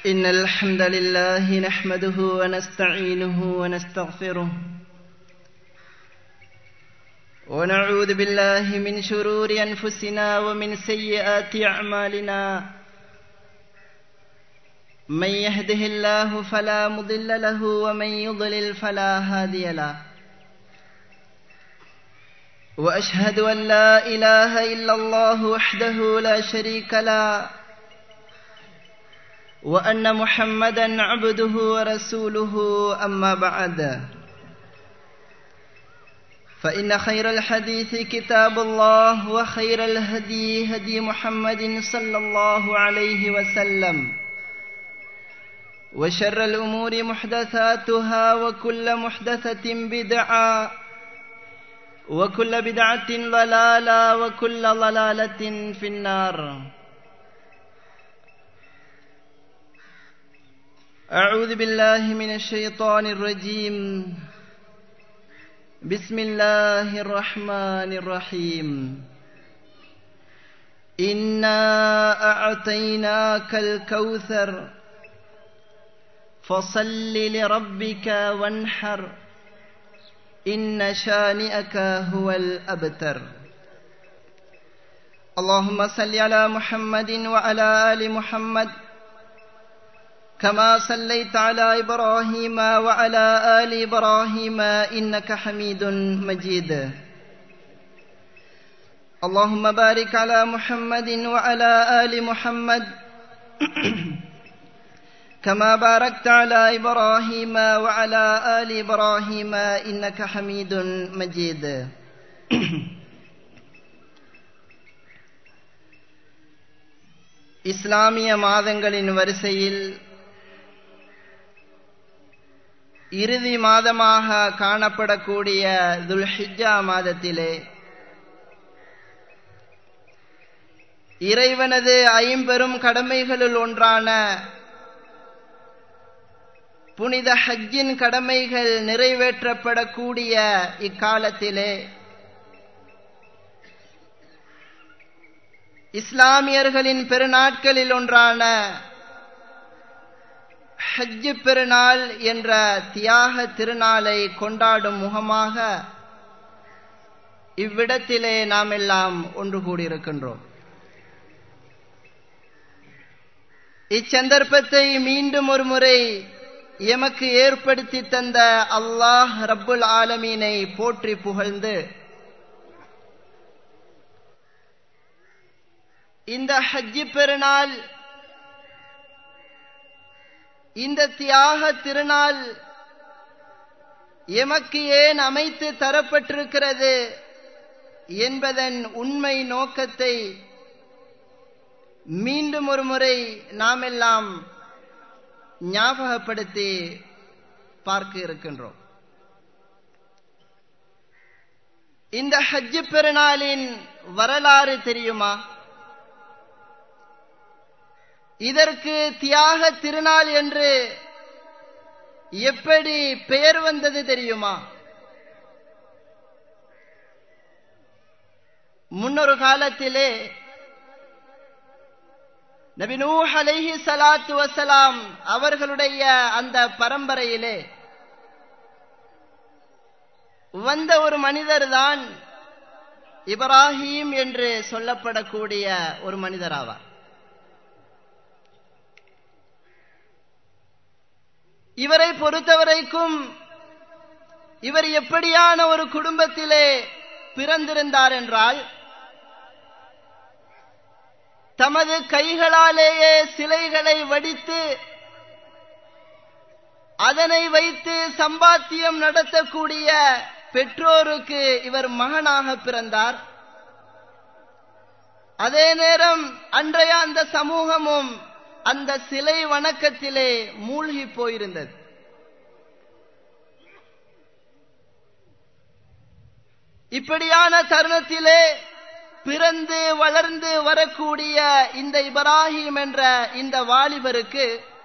إن الحمد لله نحمده ونستعينه ونستغفره ونعوذ بالله من شرور أنفسنا ومن سيئات أعمالنا من يهده الله فلا مضل له ومن يضلل فلا هادي له وأشهد أن لا إله إلا الله وحده لا شريك له وأن محمدا عبده ورسوله أما بعد فإن خير الحديث كتاب الله وخير الهدي هدي محمد صلى الله عليه وسلم وشر الأمور محدثاتها وكل محدثة بدعة وكل بدعة ضلالة وكل ضلالة في النار أعوذ بالله من الشيطان الرجيم بسم الله الرحمن الرحيم إنا أعطيناك الكوثر فصل لربك وانحر إن شانئك هو الأبتر اللهم صل على محمد وعلى آل محمد كما صليت على إبراهيم وعلى آل إبراهيم إنك حميد مجيد اللهم بارك على محمد وعلى آل محمد كما باركت على إبراهيم وعلى آل إبراهيم إنك حميد مجيد இஸ்லாமிய மாதங்களின் வரிசையில் இறுதி மாதமாக காணப்படக்கூடிய துல்ஹிஜா மாதத்திலே இறைவனது ஐம்பெரும் கடமைகளுள் ஒன்றான புனித ஹஜ்ஜின் கடமைகள் நிறைவேற்றப்படக்கூடிய இக்காலத்திலே இஸ்லாமியர்களின் பெருநாட்களில் ஒன்றான ஹஜ்ஜு பெருநாள் என்ற தியாக திருநாளை கொண்டாடும் முகமாக இவ்விடத்திலே நாம் எல்லாம் ஒன்று கூடியிருக்கின்றோம் இச்சந்தர்ப்பத்தை மீண்டும் ஒரு முறை எமக்கு ஏற்படுத்தி தந்த அல்லாஹ் ரப்புல் ஆலமீனை போற்றி புகழ்ந்து இந்த ஹஜ்ஜி பெருநாள் இந்த தியாக திருநாள் எமக்கு ஏன் அமைத்து தரப்பட்டிருக்கிறது என்பதன் உண்மை நோக்கத்தை மீண்டும் ஒரு முறை நாம் எல்லாம் ஞாபகப்படுத்தி பார்க்க இருக்கின்றோம் இந்த ஹஜ்ஜு பெருநாளின் வரலாறு தெரியுமா இதற்கு தியாக திருநாள் என்று எப்படி பெயர் வந்தது தெரியுமா முன்னொரு காலத்திலே நபி நூஹ் அலைஹி சலாத்து வசலாம் அவர்களுடைய அந்த பரம்பரையிலே வந்த ஒரு மனிதர் தான் இப்ராஹிம் என்று சொல்லப்படக்கூடிய ஒரு மனிதர் ஆவார் இவரை பொறுத்தவரைக்கும் இவர் எப்படியான ஒரு குடும்பத்திலே பிறந்திருந்தார் என்றால் தமது கைகளாலேயே சிலைகளை வடித்து அதனை வைத்து சம்பாத்தியம் நடத்தக்கூடிய பெற்றோருக்கு இவர் மகனாக பிறந்தார் அதே நேரம் அன்றைய அந்த சமூகமும் அந்த சிலை வணக்கத்திலே மூழ்கி போயிருந்தது இப்படியான தருணத்திலே பிறந்து வளர்ந்து வரக்கூடிய இந்த இப்ராஹிம் என்ற இந்த வாலிபருக்கு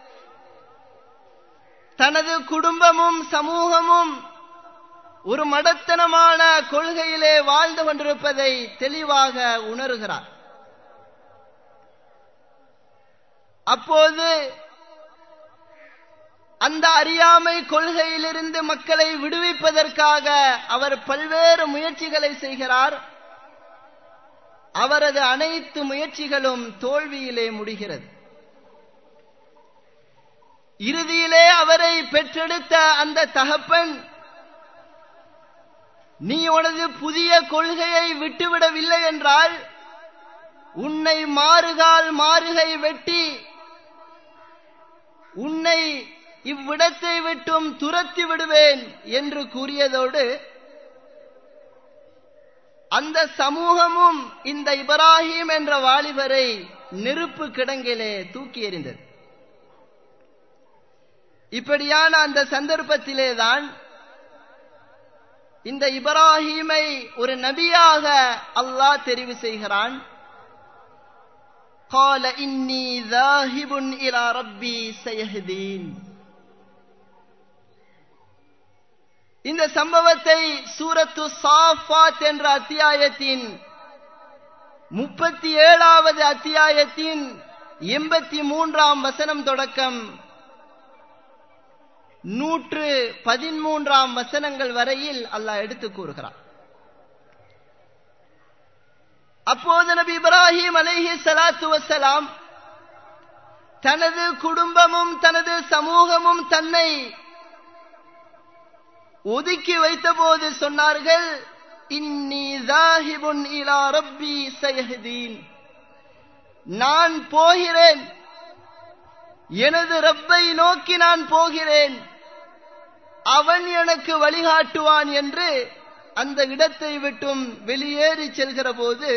தனது குடும்பமும் சமூகமும் ஒரு மடத்தனமான கொள்கையிலே வாழ்ந்து கொண்டிருப்பதை தெளிவாக உணர்கிறார் அப்போது அந்த அறியாமை கொள்கையிலிருந்து மக்களை விடுவிப்பதற்காக அவர் பல்வேறு முயற்சிகளை செய்கிறார் அவரது அனைத்து முயற்சிகளும் தோல்வியிலே முடிகிறது இறுதியிலே அவரை பெற்றெடுத்த அந்த தகப்பன் நீ உனது புதிய கொள்கையை விட்டுவிடவில்லை என்றால் உன்னை மாறுகால் மாறுகை வெட்டி உன்னை இவ்விடத்தை விட்டும் துரத்தி விடுவேன் என்று கூறியதோடு அந்த சமூகமும் இந்த இப்ராஹிம் என்ற வாலிபரை நெருப்பு கிடங்கிலே தூக்கி எறிந்தது இப்படியான அந்த சந்தர்ப்பத்திலேதான் இந்த இப்ராஹீமை ஒரு நபியாக அல்லாஹ் தெரிவு செய்கிறான் قال إني ذاهب إلى ربي سيهدين இந்த சம்பவத்தை சூரத்து சாஃபாத் என்ற அத்தியாயத்தின் முப்பத்தி ஏழாவது அத்தியாயத்தின் எண்பத்தி மூன்றாம் வசனம் தொடக்கம் நூற்று பதிமூன்றாம் வசனங்கள் வரையில் அல்லாஹ் எடுத்து கூறுகிறார் அப்போது நபி இப்ராஹிம் அலைஹி சலாத்து வசலாம் தனது குடும்பமும் தனது சமூகமும் தன்னை ஒதுக்கி வைத்தபோது சொன்னார்கள் இன்னி ஜாஹிபுன் இலா ரப்பி சயஹதீன் நான் போகிறேன் எனது ரப்பை நோக்கி நான் போகிறேன் அவன் எனக்கு வழிகாட்டுவான் என்று அந்த இடத்தை விட்டும் வெளியேறி செல்கிற போது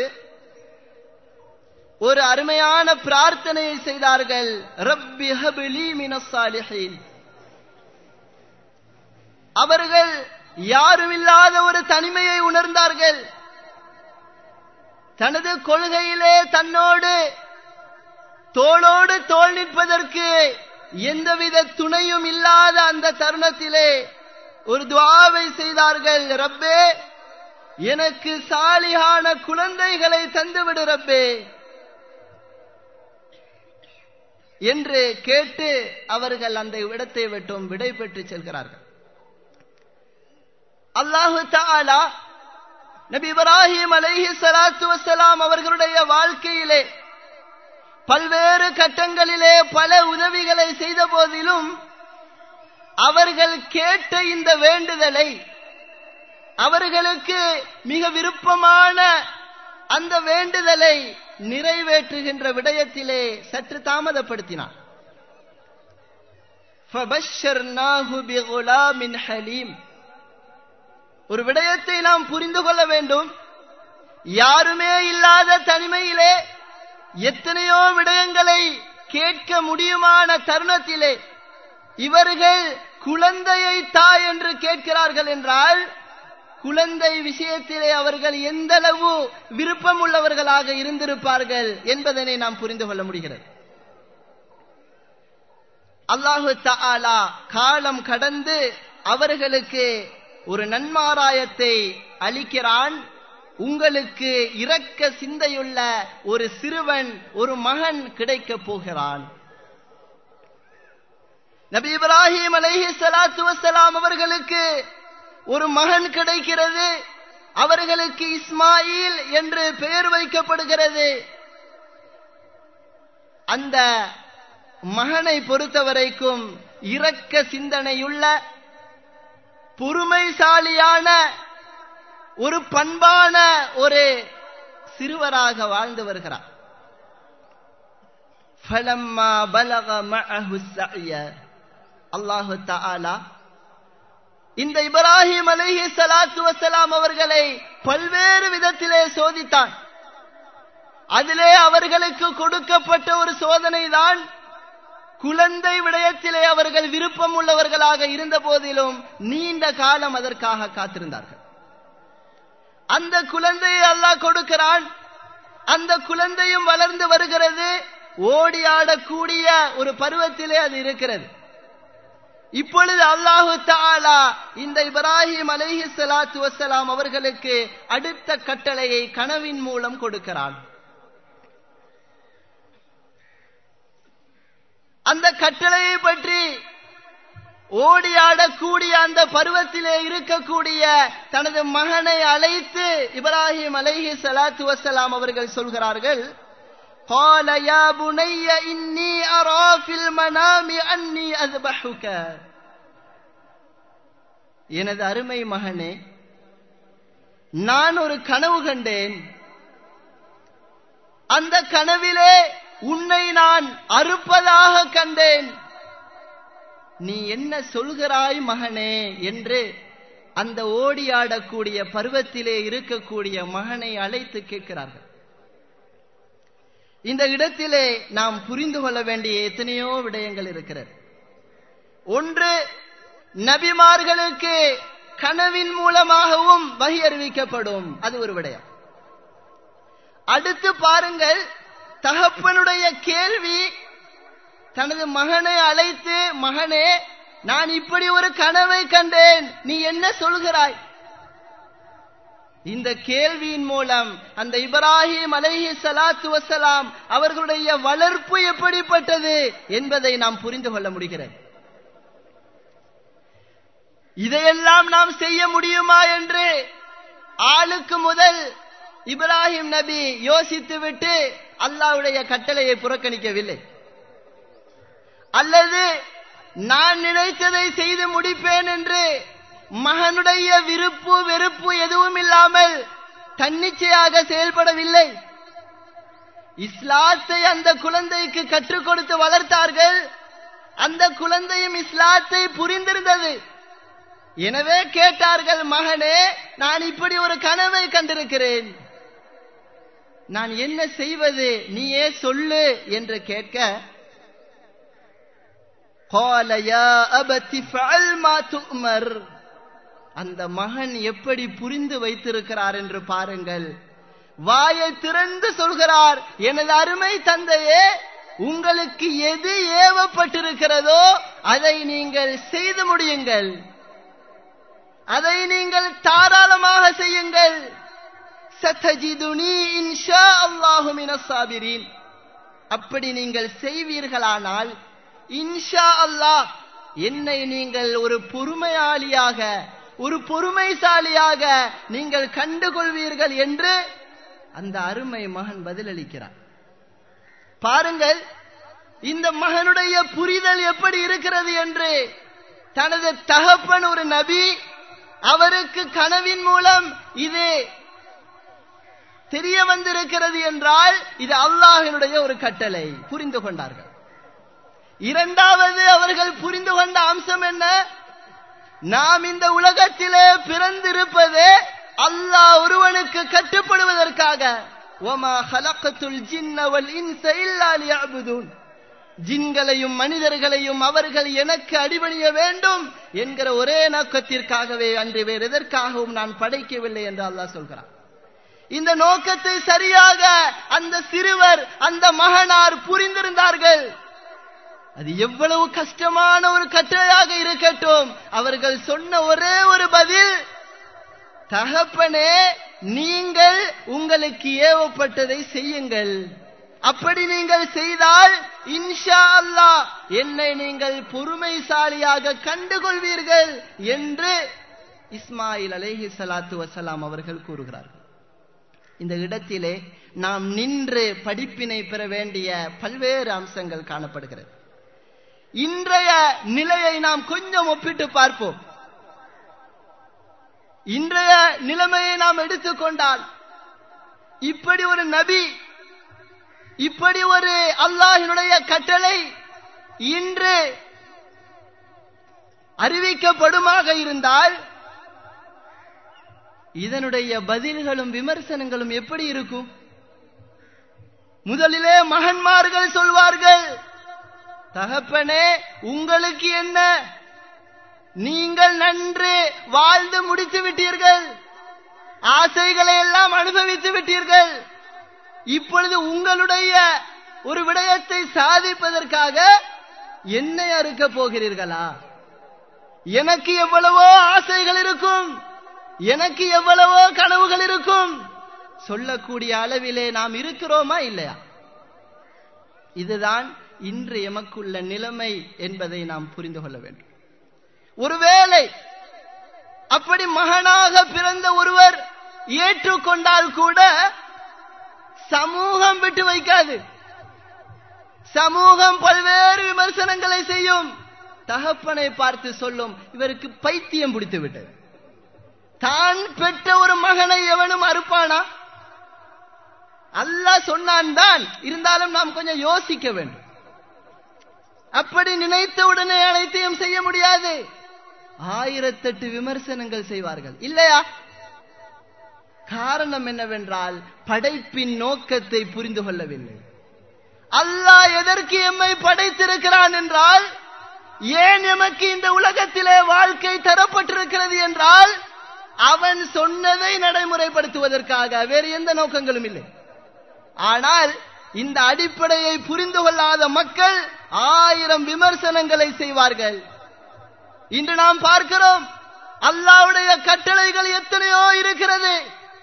ஒரு அருமையான பிரார்த்தனையை செய்தார்கள் ரப்பி ஹபிலி மினசாலிஹீன் அவர்கள் யாருமில்லாத ஒரு தனிமையை உணர்ந்தார்கள் தனது கொள்கையிலே தன்னோடு தோளோடு தோல் நிற்பதற்கு எந்தவித துணையும் இல்லாத அந்த தருணத்திலே ஒரு துவாவை செய்தார்கள் ரப்பே எனக்கு சாலிகான குழந்தைகளை தந்துவிடு ரப்பே என்று கேட்டு அவர்கள் அந்த இடத்தை விட்டும் விடை பெற்று செல்கிறார்கள் அல்லாஹு தாலா நபி இப்ராஹிம் அலைஹி சலாத்து வசலாம் அவர்களுடைய வாழ்க்கையிலே பல்வேறு கட்டங்களிலே பல உதவிகளை செய்த போதிலும் அவர்கள் கேட்ட இந்த வேண்டுதலை அவர்களுக்கு மிக விருப்பமான அந்த வேண்டுதலை நிறைவேற்றுகின்ற விடயத்திலே சற்று தாமதப்படுத்தினார் ஒரு விடயத்தை நாம் புரிந்து கொள்ள வேண்டும் யாருமே இல்லாத தனிமையிலே எத்தனையோ விடயங்களை கேட்க முடியுமான தருணத்திலே இவர்கள் குழந்தையை தா என்று கேட்கிறார்கள் என்றால் குழந்தை விஷயத்திலே அவர்கள் எந்த அளவு விருப்பம் உள்ளவர்களாக இருந்திருப்பார்கள் என்பதனை நாம் புரிந்து கொள்ள முடிகிறது அல்லாஹு தாலா காலம் கடந்து அவர்களுக்கு ஒரு நன்மாராயத்தை அளிக்கிறான் உங்களுக்கு இரக்க சிந்தையுள்ள ஒரு சிறுவன் ஒரு மகன் கிடைக்க போகிறான் நபி இப்ராஹிம் அலைஹி சலாத்து வசலாம் அவர்களுக்கு ஒரு மகன் கிடைக்கிறது அவர்களுக்கு இஸ்மாயில் என்று பெயர் வைக்கப்படுகிறது அந்த மகனை பொறுத்தவரைக்கும் இரக்க சிந்தனையுள்ள பொறுமைசாலியான ஒரு பண்பான ஒரு சிறுவராக வாழ்ந்து வருகிறார் ஃபலம்மா பலக மஅஹு ஸஅய அல்லாஹு தஆலா இந்த இப்ராஹிம் அலைஹி ஸலாத்து வஸலாம் அவர்களை பல்வேறு விதத்திலே சோதித்தான் அதிலே அவர்களுக்கு கொடுக்கப்பட்ட ஒரு சோதனை தான் குழந்தை விடயத்திலே அவர்கள் விருப்பம் உள்ளவர்களாக இருந்த போதிலும் நீண்ட காலம் அதற்காக காத்திருந்தார்கள் அந்த குழந்தையை அல்லாஹ் கொடுக்கிறான் அந்த குழந்தையும் வளர்ந்து வருகிறது ஓடி ஆடக்கூடிய ஒரு பருவத்திலே அது இருக்கிறது இப்பொழுது அல்லாஹு தாலா இந்த இப்ராஹிம் அலைஹி ஸலாத்து வஸ்ஸலாம் அவர்களுக்கு அடுத்த கட்டளையை கனவின் மூலம் கொடுக்கிறான் அந்த கட்டளையை பற்றி ஓடியாடக்கூடிய அந்த பருவத்திலே இருக்கக்கூடிய தனது மகனை அழைத்து இப்ராஹிம் அலைஹி ஸலாத்து வஸலாம் அவர்கள் சொல்கிறார்கள் قال يا بني إني أرى في المنام أني أذبحك எனது அருமை மகனே நான் ஒரு கனவு கண்டேன் அந்த கனவிலே உன்னை நான் அறுப்பதாக கண்டேன் நீ என்ன சொல்கிறாய் மகனே என்று அந்த ஓடியாடக்கூடிய பருவத்திலே இருக்கக்கூடிய மகனை அழைத்து கேட்கிறார்கள் இந்த இடத்திலே நாம் புரிந்து கொள்ள வேண்டிய எத்தனையோ விடயங்கள் இருக்கிறது ஒன்று நபிமார்களுக்கு கனவின் மூலமாகவும் வகி அறிவிக்கப்படும் அது ஒரு விடயம் அடுத்து பாருங்கள் தகப்பனுடைய கேள்வி தனது மகனை அழைத்து மகனே நான் இப்படி ஒரு கனவை கண்டேன் நீ என்ன சொல்கிறாய் இந்த கேள்வியின் மூலம் அந்த இப்ராஹிம் அலைஹி சலாத்து வசலாம் அவர்களுடைய வளர்ப்பு எப்படிப்பட்டது என்பதை நாம் புரிந்து கொள்ள முடிகிறது இதையெல்லாம் நாம் செய்ய முடியுமா என்று ஆளுக்கு முதல் இப்ராஹிம் நபி யோசித்துவிட்டு அல்லாவுடைய கட்டளையை புறக்கணிக்கவில்லை அல்லது நான் நினைத்ததை செய்து முடிப்பேன் என்று மகனுடைய விருப்பு வெறுப்பு எதுவும் இல்லாமல் தன்னிச்சையாக செயல்படவில்லை இஸ்லாத்தை அந்த குழந்தைக்கு கற்றுக் கொடுத்து வளர்த்தார்கள் அந்த குழந்தையும் இஸ்லாத்தை புரிந்திருந்தது எனவே கேட்டார்கள் மகனே நான் இப்படி ஒரு கனவை கண்டிருக்கிறேன் நான் என்ன செய்வது நீயே சொல்லு என்று கேட்க قال يا أبت فعل ما تؤمر அந்த மகன் எப்படி புரிந்து வைத்திருக்கிறார் என்று பாருங்கள் வாயை திறந்து சொல்கிறார் எனது அருமை தந்தையே உங்களுக்கு எது ஏவப்பட்டிருக்கிறதோ அதை நீங்கள் செய்து முடியுங்கள் அதை நீங்கள் தாராளமாக செய்யுங்கள் சத்தஜிதுனி இன்ஷா அல்லாஹு மினசாபிரின் அப்படி நீங்கள் செய்வீர்களானால் இன்ஷா அல்லாஹ் என்னை நீங்கள் ஒரு பொறுமையாளியாக ஒரு பொறுமைசாலியாக நீங்கள் கண்டுகொள்வீர்கள் என்று அந்த அருமை மகன் பதிலளிக்கிறார் பாருங்கள் இந்த மகனுடைய புரிதல் எப்படி இருக்கிறது என்று தனது தகப்பன் ஒரு நபி அவருக்கு கனவின் மூலம் இது தெரிய வந்திருக்கிறது என்றால் இது அல்லாஹினுடைய ஒரு கட்டளை புரிந்து கொண்டார்கள் இரண்டாவது அவர்கள் புரிந்து கொண்ட அம்சம் என்ன நாம் இந்த உலகத்திலே பிறந்திருப்பதே அல்லாஹ் ஒருவனுக்கு கட்டுப்படுவதற்காக ஒமா ஹலக்கத்துல் ஜின்னவல் இன்ச இல்லா லியஅபுதூன் ஜின்களையும் மனிதர்களையும் அவர்கள் எனக்கு அடிபணிய வேண்டும் என்கிற ஒரே நோக்கத்திற்காகவே அன்று வேறு எதற்காகவும் நான் படைக்கவில்லை என்று அல்லாஹ் சொல்கிறான் இந்த நோக்கத்தை சரியாக அந்த சிறுவர் அந்த மகனார் புரிந்திருந்தார்கள் அது எவ்வளவு கஷ்டமான ஒரு கட்டளையாக இருக்கட்டும் அவர்கள் சொன்ன ஒரே ஒரு பதில் தகப்பனே நீங்கள் உங்களுக்கு ஏவப்பட்டதை செய்யுங்கள் அப்படி நீங்கள் செய்தால் இன்ஷா அல்லாஹ் என்னை நீங்கள் பொறுமைசாலியாக கண்டுகொள்வீர்கள் என்று இஸ்மாயில் அலேஹி சலாத்து வசலாம் அவர்கள் கூறுகிறார்கள் இந்த இடத்திலே நாம் நின்று படிப்பினை பெற வேண்டிய பல்வேறு அம்சங்கள் காணப்படுகிறது இன்றைய நிலையை நாம் கொஞ்சம் ஒப்பிட்டு பார்ப்போம் இன்றைய நிலைமையை நாம் எடுத்துக்கொண்டால் இப்படி ஒரு நபி இப்படி ஒரு அல்லாஹினுடைய கட்டளை இன்று அறிவிக்கப்படுமாக இருந்தால் இதனுடைய பதில்களும் விமர்சனங்களும் எப்படி இருக்கும் முதலிலே மகன்மார்கள் சொல்வார்கள் தகப்பனே உங்களுக்கு என்ன நீங்கள் நன்று வாழ்ந்து முடித்து விட்டீர்கள் ஆசைகளை எல்லாம் அனுபவித்து விட்டீர்கள் இப்பொழுது உங்களுடைய ஒரு விடயத்தை சாதிப்பதற்காக என்னை அறுக்க போகிறீர்களா எனக்கு எவ்வளவோ ஆசைகள் இருக்கும் எனக்கு எவ்வளவோ கனவுகள் இருக்கும் சொல்லக்கூடிய அளவிலே நாம் இருக்கிறோமா இல்லையா இதுதான் இன்று எமக்குள்ள நிலைமை என்பதை நாம் புரிந்து கொள்ள வேண்டும் ஒருவேளை அப்படி மகனாக பிறந்த ஒருவர் ஏற்றுக்கொண்டால் கூட சமூகம் விட்டு வைக்காது சமூகம் பல்வேறு விமர்சனங்களை செய்யும் தகப்பனை பார்த்து சொல்லும் இவருக்கு பைத்தியம் பிடித்து விட்டது தான் பெற்ற ஒரு மகனை எவனும் அறுப்பானா அல்லாஹ் சொன்னான் தான் இருந்தாலும் நாம் கொஞ்சம் யோசிக்க வேண்டும் அப்படி நினைத்த உடனே அனைத்தையும் செய்ய முடியாது ஆயிரத்தெட்டு விமர்சனங்கள் செய்வார்கள் இல்லையா காரணம் என்னவென்றால் படைப்பின் நோக்கத்தை புரிந்து கொள்ளவில்லை அல்லாஹ் எதற்கு எம்மை படைத்திருக்கிறான் என்றால் ஏன் எமக்கு இந்த உலகத்திலே வாழ்க்கை தரப்பட்டிருக்கிறது என்றால் அவன் சொன்னதை நடைமுறைப்படுத்துவதற்காக வேறு எந்த நோக்கங்களும் இல்லை ஆனால் இந்த அடிப்படையை புரிந்து கொள்ளாத மக்கள் ஆயிரம் விமர்சனங்களை செய்வார்கள் இன்று நாம் பார்க்கிறோம் அல்லாவுடைய கட்டளைகள் எத்தனையோ இருக்கிறது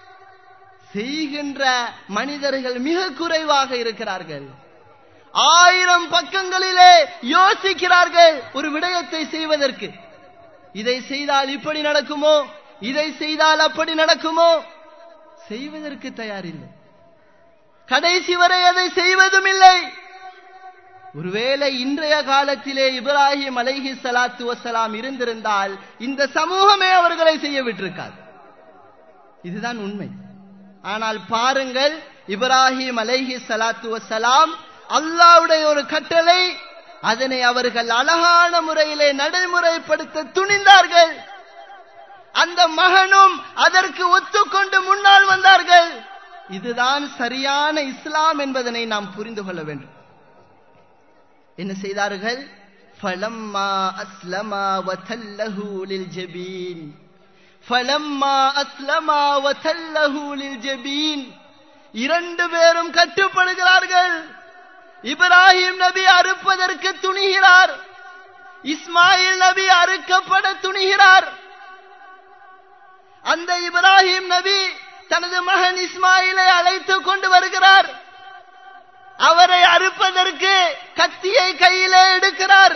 செய்கின்ற மனிதர்கள் மிக குறைவாக இருக்கிறார்கள் ஆயிரம் பக்கங்களிலே யோசிக்கிறார்கள் ஒரு விடயத்தை செய்வதற்கு இதை செய்தால் இப்படி நடக்குமோ இதை செய்தால் அப்படி நடக்குமோ செய்வதற்கு தயாரில்லை கடைசி வரை அதை செய்வதும் இல்லை ஒருவேளை இன்றைய காலத்திலே இப்ராஹிம் அலைஹி சலாத்து வசலாம் இருந்திருந்தால் இந்த சமூகமே அவர்களை செய்ய விட்டிருக்காது இதுதான் உண்மை ஆனால் பாருங்கள் இப்ராஹிம் அலைஹி சலாத்து வசலாம் அல்லாவுடைய ஒரு கட்டளை அதனை அவர்கள் அழகான முறையிலே நடைமுறைப்படுத்த துணிந்தார்கள் அந்த மகனும் அதற்கு ஒத்துக்கொண்டு முன்னால் வந்தார்கள் இதுதான் சரியான இஸ்லாம் என்பதனை நாம் புரிந்து கொள்ள வேண்டும் என்ன செய்தார்கள் ஃபலம்மா அஸ்லமா வதல்லஹு லில் ஜபீன் ஃபலம்மா அஸ்லமா வதல்லஹு லில் ஜபீன் இரண்டு பேரும் கட்டுப்படுகிறார்கள் இப்ராஹிம் நபி அறுப்பதற்கு துணிகிறார் இஸ்மாயில் நபி அறுக்கப்பட துணிகிறார் அந்த இப்ராஹிம் நபி தனது மகன் இஸ்மாயிலை அழைத்துக் கொண்டு வருகிறார் அவரை அறுப்பதற்கு கத்தியை கையிலே எடுக்கிறார்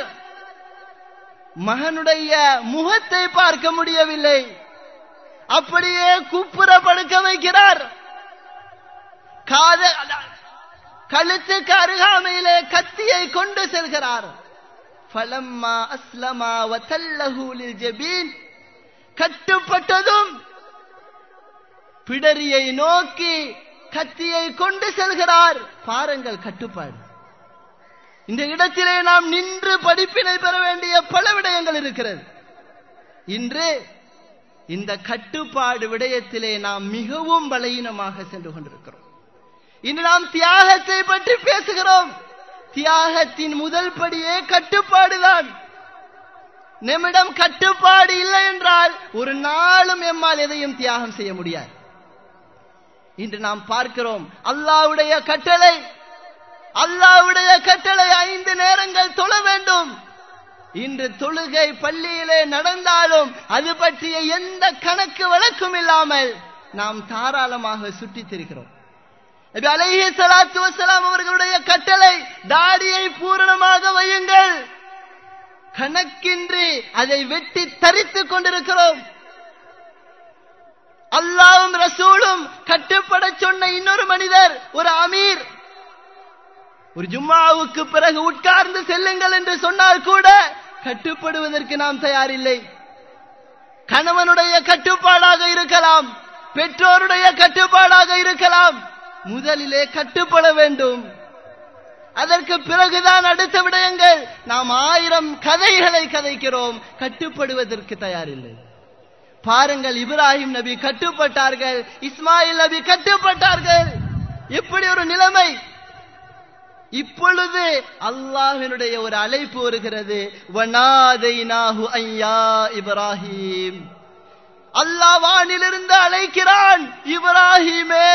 மகனுடைய முகத்தை பார்க்க முடியவில்லை அப்படியே குப்புற படுக்க வைக்கிறார் காத கழுத்துக்கு அருகாமையிலே கத்தியை கொண்டு செல்கிறார் ஃபலம்மா அஸ்லமா வதல்லஹு லில் ஜபீன் கட்டுப்பட்டதும் பிடரியை நோக்கி கத்தியை கொண்டு செல்கிறார் பாருங்கள் கட்டுப்பாடு இந்த இடத்திலே நாம் நின்று படிப்பினை பெற வேண்டிய பல விடயங்கள் இருக்கிறது இன்று இந்த கட்டுப்பாடு விடயத்திலே நாம் மிகவும் பலகீனமாக சென்று கொண்டிருக்கிறோம் இன்று நாம் தியாகத்தை பற்றி பேசுகிறோம் தியாகத்தின் முதல் படியே கட்டுப்பாடுதான் நம்மிடம் கட்டுப்பாடு இல்லை என்றால் ஒரு நாளும் எம்மால் எதையும் தியாகம் செய்ய முடியாது இன்று நாம் பார்க்கிறோம் அல்லாவுடைய கட்டளை அல்லாவுடைய கட்டளை ஐந்து நேரங்கள் தொழ வேண்டும் இன்று தொழுகை பள்ளியிலே நடந்தாலும் அது பற்றிய எந்த கணக்கு வழக்கும் இல்லாமல் நாம் தாராளமாக சுற்றித் திரிகிறோம் அலைஹி சலாத்து வசலாம் அவர்களுடைய கட்டளை தாடியை பூரணமாக வையுங்கள் கணக்கின்றி அதை வெட்டி தரித்துக் கொண்டிருக்கிறோம் அல்லாவும் ரசூலும் கட்டுப்பட சொன்ன இன்னொரு மனிதர் ஒரு அமீர் ஒரு ஜும்மாவுக்கு பிறகு உட்கார்ந்து செல்லுங்கள் என்று சொன்னால் கூட கட்டுப்படுவதற்கு நாம் தயாரில்லை கணவனுடைய கட்டுப்பாடாக இருக்கலாம் பெற்றோருடைய கட்டுப்பாடாக இருக்கலாம் முதலிலே கட்டுப்பட வேண்டும் அதற்கு பிறகுதான் அடுத்த விடயங்கள் நாம் ஆயிரம் கதைகளை கதைக்கிறோம் கட்டுப்படுவதற்கு தயாரில்லை பாருங்கள் இப்ராஹிம் நபி கட்டுப்பட்டார்கள் இஸ்மாயில் நபி கட்டுப்பட்டார்கள் எப்படி ஒரு நிலைமை இப்பொழுது அல்லாஹினுடைய ஒரு அழைப்பு வருகிறது வனாதைனாஹு ஐயா இப்ராஹிம் அல்லாஹ் வானிலிருந்து அழைக்கிறான் இப்ராஹிமே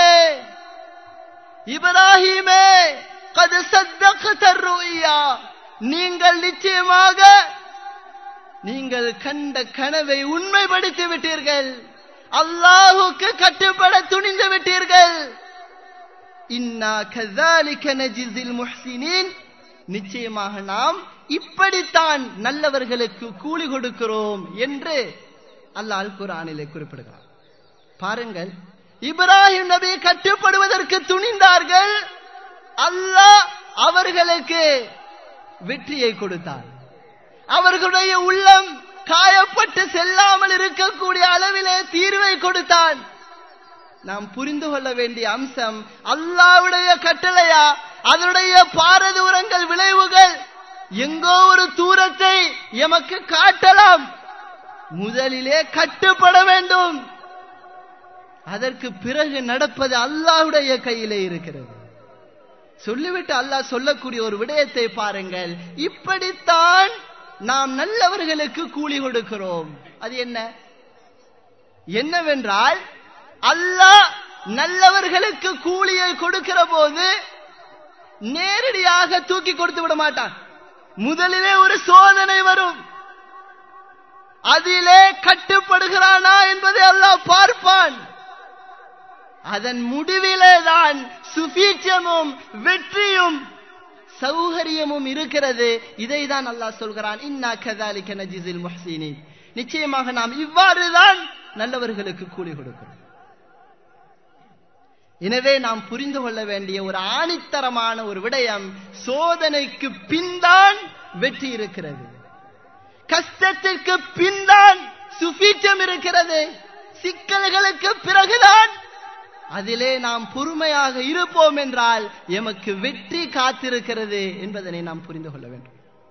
இப்ராஹிமே கது சத்தக நீங்கள் நிச்சயமாக நீங்கள் கண்ட கனவை உண்மைப்படுத்தி விட்டீர்கள் அல்லாஹுக்கு கட்டுப்பட துணிந்து விட்டீர்கள் இன்னா கதாலிக்க நஜிசில் முஹ்சினின் நிச்சயமாக நாம் இப்படித்தான் நல்லவர்களுக்கு கூலி கொடுக்கிறோம் என்று அல்லாஹ் குரானிலே குறிப்பிடுகிறார் பாருங்கள் இப்ராஹிம் நபி கட்டுப்படுவதற்கு துணிந்தார்கள் அல்லாஹ் அவர்களுக்கு வெற்றியை கொடுத்தார் அவர்களுடைய உள்ளம் காயப்பட்டு செல்லாமல் இருக்கக்கூடிய அளவிலே தீர்வை கொடுத்தான் நாம் புரிந்து கொள்ள வேண்டிய அம்சம் அல்லாவுடைய கட்டளையா அதனுடைய பாரதூரங்கள் விளைவுகள் எங்கோ ஒரு தூரத்தை எமக்கு காட்டலாம் முதலிலே கட்டுப்பட வேண்டும் அதற்கு பிறகு நடப்பது அல்லாஹ்வுடைய கையிலே இருக்கிறது சொல்லிவிட்டு அல்லாஹ் சொல்லக்கூடிய ஒரு விடயத்தை பாருங்கள் இப்படித்தான் நாம் நல்லவர்களுக்கு கூலி கொடுக்கிறோம் அது என்ன என்னவென்றால் அல்லாஹ் நல்லவர்களுக்கு கூலியை கொடுக்கிற போது நேரடியாக தூக்கி கொடுத்து விட மாட்டான் முதலிலே ஒரு சோதனை வரும் அதிலே கட்டுப்படுகிறானா என்பதை அல்லாஹ் பார்ப்பான் அதன் முடிவிலே தான் சுபீட்சமும் வெற்றியும் சௌகரியமும் இருக்கிறது இதை தான் அல்லாஹ் சொல்கிறான் இன்னா கதாலிக்க நஜிசில் முஹ்சீனின் நிச்சயமாக நாம் இவ்வாறு தான் நல்லவர்களுக்கு கூலி கொடுக்கிறோம் எனவே நாம் புரிந்து கொள்ள வேண்டிய ஒரு ஆணித்தரமான ஒரு விடயம் சோதனைக்கு பின்தான் வெற்றி இருக்கிறது கஷ்டத்திற்கு பின்தான் சுபீட்சம் இருக்கிறது சிக்கல்களுக்கு பிறகுதான் அதிலே நாம் பொறுமையாக இருப்போம் என்றால் எமக்கு வெற்றி காத்திருக்கிறது என்பதனை நாம் புரிந்து கொள்ள வேண்டும்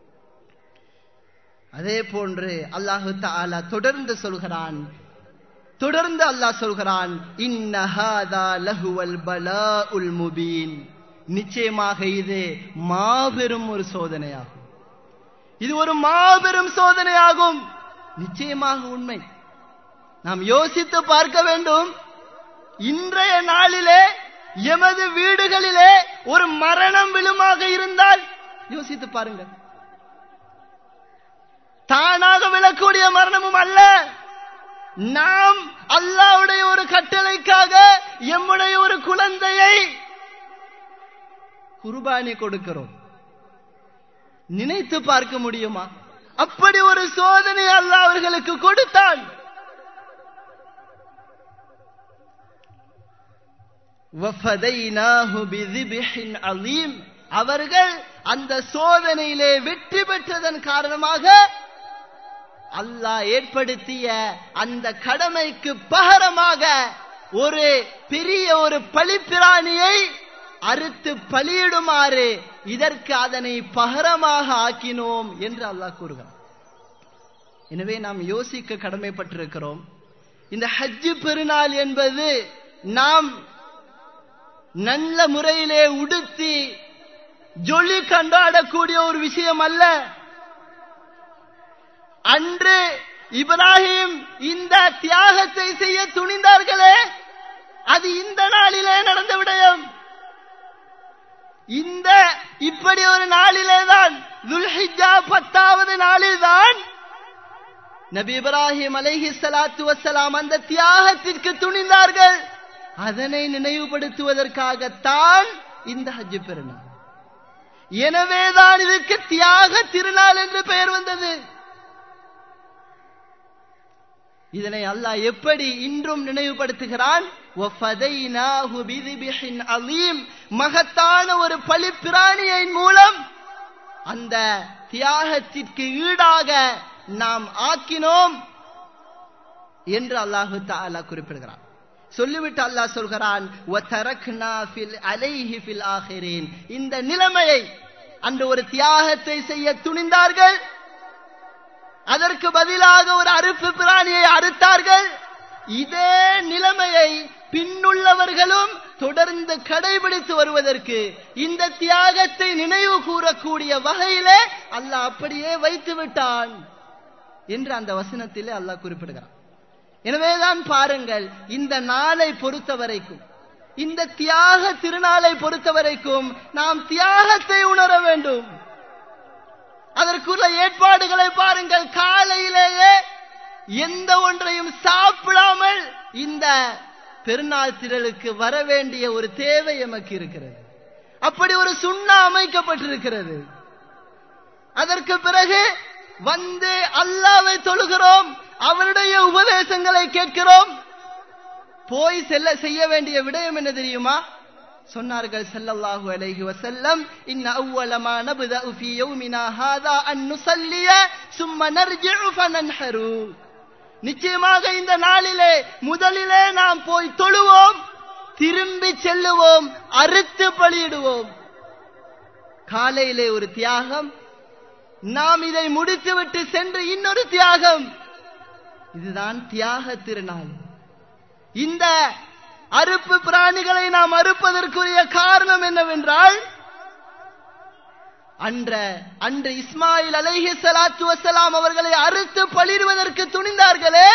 அதே போன்று அல்லாஹு தாலா தொடர்ந்து சொல்கிறான் தொடர்ந்து அல்லாஹ் சொல்கிறான் இன்னஹாதா லஹுவல் பலாஉல் முபீன் நிச்சயமாக இது மாபெரும் ஒரு சோதனையாகும் இது ஒரு மாபெரும் சோதனையாகும் நிச்சயமாக உண்மை நாம் யோசித்து பார்க்க வேண்டும் இன்றைய நாளிலே எமது வீடுகளிலே ஒரு மரணம் விழுமாக இருந்தால் யோசித்து பாருங்கள் தானாக விழக்கூடிய மரணமும் அல்ல நாம் அல்லாவுடைய ஒரு கட்டளைக்காக எம்முடைய ஒரு குழந்தையை குர்பானி கொடுக்கிறோம் நினைத்து பார்க்க முடியுமா அப்படி ஒரு சோதனை அல்லாஹ் அவர்களுக்கு கொடுத்தான் وَفَدَيْنَاهُ بِذِبْحٍ عَظِيمٍ அவர்கள் அந்த சோதனையிலே வெற்றி பெற்றதன் காரணமாக அல்லாஹ் ஏற்படுத்திய அந்த கடமைக்கு பகரமாக ஒரு பெரிய ஒரு பழிப்பிராணியை அறுத்து பலியிடுமாறு இதற்கு அதனை பகரமாக ஆக்கினோம் என்று அல்லாஹ் கூறுகிறார் எனவே நாம் யோசிக்க கடமைப்பட்டிருக்கிறோம் இந்த ஹஜ்ஜு பெருநாள் என்பது நாம் நல்ல முறையிலே உடுத்தி ஜொலி கண்டாடக்கூடிய ஒரு விஷயம் அல்ல அன்று இப்ராஹிம் இந்த தியாகத்தை செய்ய துணிந்தார்களே அது இந்த நாளிலே நடந்த விடயம் இந்த இப்படி ஒரு நாளிலே தான் துல்ஹிஜா பத்தாவது நாளில் தான் நபி இப்ராஹிம் அலைஹி ஸலாத்து வஸ்ஸலாம் அந்த தியாகத்திற்கு துணிந்தார்கள் அதனை நினைவுபடுத்துவதற்காகத்தான் இந்த ஹஜ் பெருநாள் எனவேதான் இதுக்கு தியாக திருநாள் என்று பெயர் வந்தது இதனை அல்லாஹ் எப்படி இன்றும் நினைவுபடுத்துகிறான் மகத்தான ஒரு பழிப்பிராணியின் மூலம் அந்த தியாகத்திற்கு ஈடாக நாம் ஆக்கினோம் என்று அல்லாஹு தாலா குறிப்பிடுகிறான் சொல்லிவிட்டு அல்லாஹ் சொல்கிறான் இந்த நிலைமையை அன்று ஒரு தியாகத்தை செய்ய துணிந்தார்கள் அதற்கு பதிலாக ஒரு அறுப்பு பிராணியை அறுத்தார்கள் இதே நிலைமையை பின்னுள்ளவர்களும் தொடர்ந்து கடைபிடித்து வருவதற்கு இந்த தியாகத்தை நினைவு கூறக்கூடிய வகையிலே அல்லாஹ் அப்படியே வைத்து விட்டான் என்று அந்த வசனத்திலே அல்லாஹ் குறிப்பிடுகிறான் எனவேதான் பாருங்கள் இந்த நாளை பொறுத்த வரைக்கும் இந்த தியாக திருநாளை பொறுத்த வரைக்கும் நாம் தியாகத்தை உணர வேண்டும் அதற்குள்ள ஏற்பாடுகளை பாருங்கள் காலையிலேயே எந்த ஒன்றையும் சாப்பிடாமல் இந்த பெருநாள் திரளுக்கு வர வேண்டிய ஒரு தேவை எமக்கு இருக்கிறது அப்படி ஒரு சுண்ணா அமைக்கப்பட்டிருக்கிறது அதற்கு பிறகு வந்து அல்லாவை தொழுகிறோம் அவருடைய உபதேசங்களை கேட்கிறோம் போய் செல்ல செய்ய வேண்டிய விடயம் என்ன தெரியுமா சொன்னார்கள் ஸல்லல்லாஹு அலைஹி வஸல்லம் இன்ன அவ்வல மா நப்தஉ ஃபீ யௌமினா ஹாதா அன் நுஸல்லிய சும்ம நர்ஜிஉ ஃபனன்ஹரு நிச்சயமாக இந்த நாளிலே முதலிலே நாம் போய் தொழுவோம் திரும்பி செல்லுவோம் அறுத்து பலியிடுவோம் காலையிலே ஒரு தியாகம் நாம் இதை முடித்துவிட்டு சென்று இன்னொரு தியாகம் இதுதான் தியாக திருநாள் இந்த அறுப்பு பிராணிகளை நாம் அறுப்பதற்குரிய காரணம் என்னவென்றால் அன்ற அன்று இஸ்மாயில் அலைஹி ஸலாத்து வஸலாம் அவர்களை அறுத்து பலிடுவதற்கு துணிந்தார்களே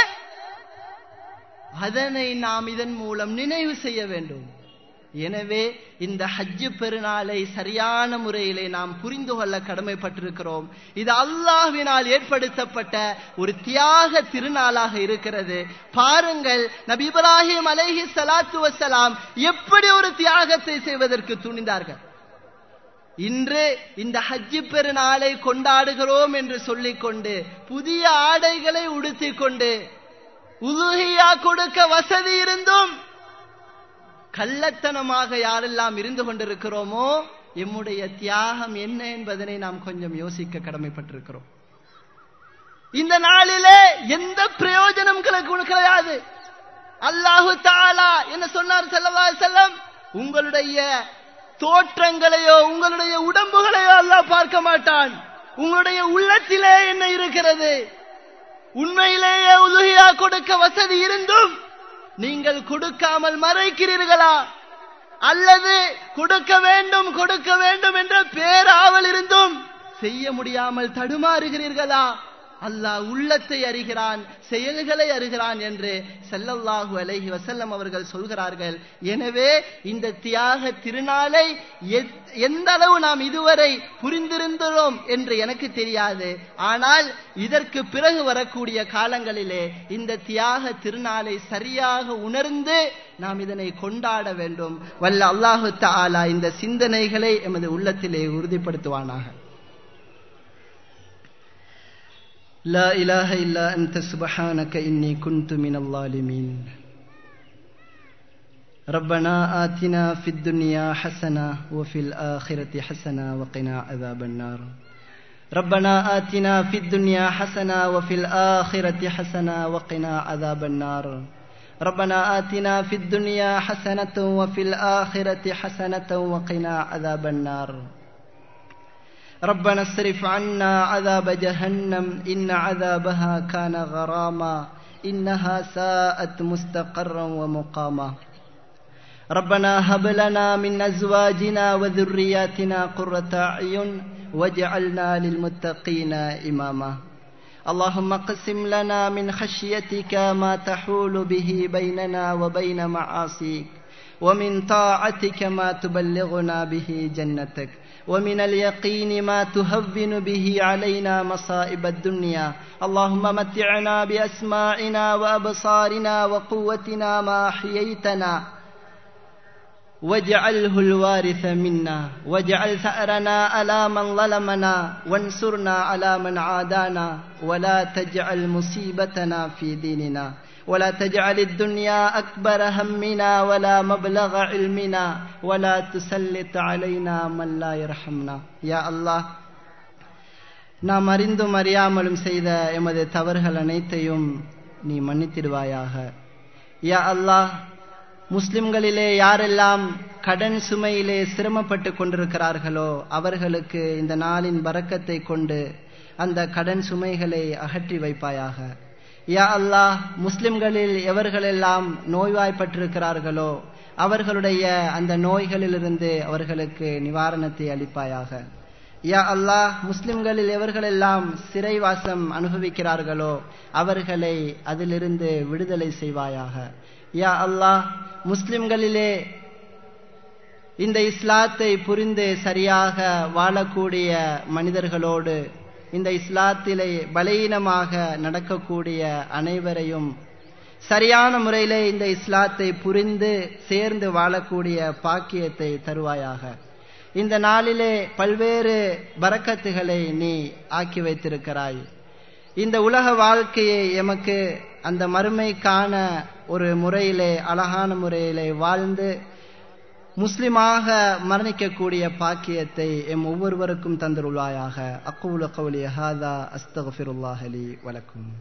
அதனை நாம் இதன் மூலம் நினைவு செய்ய வேண்டும் எனவே இந்த ஹஜ்ஜு பெருநாளை சரியான முறையிலே நாம் புரிந்து கொள்ள கடமைப்பட்டிருக்கிறோம் இது அல்லாஹ்வினால் ஏற்படுத்தப்பட்ட ஒரு தியாக திருநாளாக இருக்கிறது பாருங்கள் நபி இப்ராஹிம் அலைஹி ஸலாத்து வஸலாம் எப்படி ஒரு தியாகத்தை செய்வதற்கு துணிந்தார்கள் இன்று இந்த ஹஜ்ஜு பெருநாளை கொண்டாடுகிறோம் என்று சொல்லிக்கொண்டு புதிய ஆடைகளை உடுத்திக் கொண்டு உதுகியா கொடுக்க வசதி இருந்தும் கள்ளத்தனமாக யாரெல்லாம் இருந்து கொண்டிருக்கிறோமோ எம்முடைய தியாகம் என்ன என்பதனை நாம் கொஞ்சம் யோசிக்க கடமைப்பட்டிருக்கிறோம் இந்த நாளிலே எந்த பிரயோஜனம் கிடையாது அல்லாஹு தாலா என்ன சொன்னார் ஸல்லல்லாஹு அலைஹி வஸல்லம் உங்களுடைய தோற்றங்களையோ உங்களுடைய உடம்புகளையோ அல்லாஹ் பார்க்க மாட்டான் உங்களுடைய உள்ளத்திலே என்ன இருக்கிறது உண்மையிலேயே உதவியா கொடுக்க வசதி இருந்தும் நீங்கள் கொடுக்காமல் மறைக்கிறீர்களா அல்லது கொடுக்க வேண்டும் கொடுக்க வேண்டும் என்ற பேராவல் இருந்தும் செய்ய முடியாமல் தடுமாறுகிறீர்களா அல்லாஹ் உள்ளத்தை அறிகிறான் செயல்களை அறிகிறான் என்று செல்லல்லாஹு அலைஹி வசல்லம் அவர்கள் சொல்கிறார்கள் எனவே இந்த தியாக திருநாளை எந்த அளவு நாம் இதுவரை புரிந்திருந்தோம் என்று எனக்கு தெரியாது ஆனால் இதற்கு பிறகு வரக்கூடிய காலங்களிலே இந்த தியாக திருநாளை சரியாக உணர்ந்து நாம் இதனை கொண்டாட வேண்டும் வல்ல அல்லாஹு தாலா இந்த சிந்தனைகளை எமது உள்ளத்திலே உறுதிப்படுத்துவானாக لا إله إلا أنت سبحانك إني كنت من الظالمين ربنا آتنا في الدنيا حسنة وفي الآخرة حسنة وقنا عذاب النار ربنا آتنا في الدنيا حسنة وفي الآخرة حسنة وقنا عذاب النار ربنا آتنا في الدنيا حسنة وفي الآخرة حسنة وقنا عذاب النار ربنا اصرف عنا عذاب جهنم إن عذابها كان غراما إنها ساءت مستقرا ومقاما ربنا هب لنا من أزواجنا وذرياتنا قرة أعين واجعلنا للمتقين إماما اللهم اقسم لنا من خشيتك ما تحول به بيننا وبين معاصيك ومن طاعتك ما تبلغنا به جنتك ومن اليقين ما تهون به علينا مصائب الدنيا اللهم متعنا باسماعنا وابصارنا وقوتنا ما احييتنا واجعله الوارث منا واجعل ثأرنا على من ظلمنا وانصرنا على من عادانا ولا تجعل مصيبتنا في ديننا ولا تجعل الدنيا أكبر همنا ولا مبلغ علمنا ولا تسلط علينا من لا يرحمنا يا الله நாம் அறிந்தும் அறியாமலும் செய்த எமது தவறுகள் அனைத்தையும் நீ மன்னித்திடுவாயாக யா அல்லாஹ் முஸ்லிம்களிலே யாரெல்லாம் கடன் சுமையிலே சிரமப்பட்டு கொண்டிருக்கிறார்களோ அவர்களுக்கு இந்த நாளின் பறக்கத்தை கொண்டு அந்த கடன் சுமைகளை அகற்றி வைப்பாயாக யா அல்லாஹ் முஸ்லிம்களில் எவர்களெல்லாம் நோய்வாய்ப்பட்டிருக்கிறார்களோ அவர்களுடைய அந்த நோய்களிலிருந்து அவர்களுக்கு நிவாரணத்தை அளிப்பாயாக யா அல்லாஹ் முஸ்லிம்களில் எவர்களெல்லாம் சிறைவாசம் அனுபவிக்கிறார்களோ அவர்களை அதிலிருந்து விடுதலை செய்வாயாக யா அல்லாஹ் முஸ்லிம்களிலே இந்த இஸ்லாத்தை புரிந்து சரியாக வாழக்கூடிய மனிதர்களோடு இந்த இஸ்லாத்திலே பலீனமாக நடக்கக்கூடிய அனைவரையும் சரியான முறையிலே இந்த இஸ்லாத்தை புரிந்து சேர்ந்து வாழக்கூடிய பாக்கியத்தை தருவாயாக இந்த நாளிலே பல்வேறு பரக்கத்துகளை நீ ஆக்கி வைத்திருக்கிறாய் இந்த உலக வாழ்க்கையை எமக்கு அந்த மறுமைக்கான ஒரு முறையிலே அழகான முறையிலே வாழ்ந்து முஸ்லிமாக மரணிக்கக்கூடிய பாக்கியத்தை எம் ஒவ்வொருவருக்கும் தந்துருள்வாயாக அக்கூல கவுலி ஹாதா அஸ்தகஃபிருல்லாஹலி வலக்கும்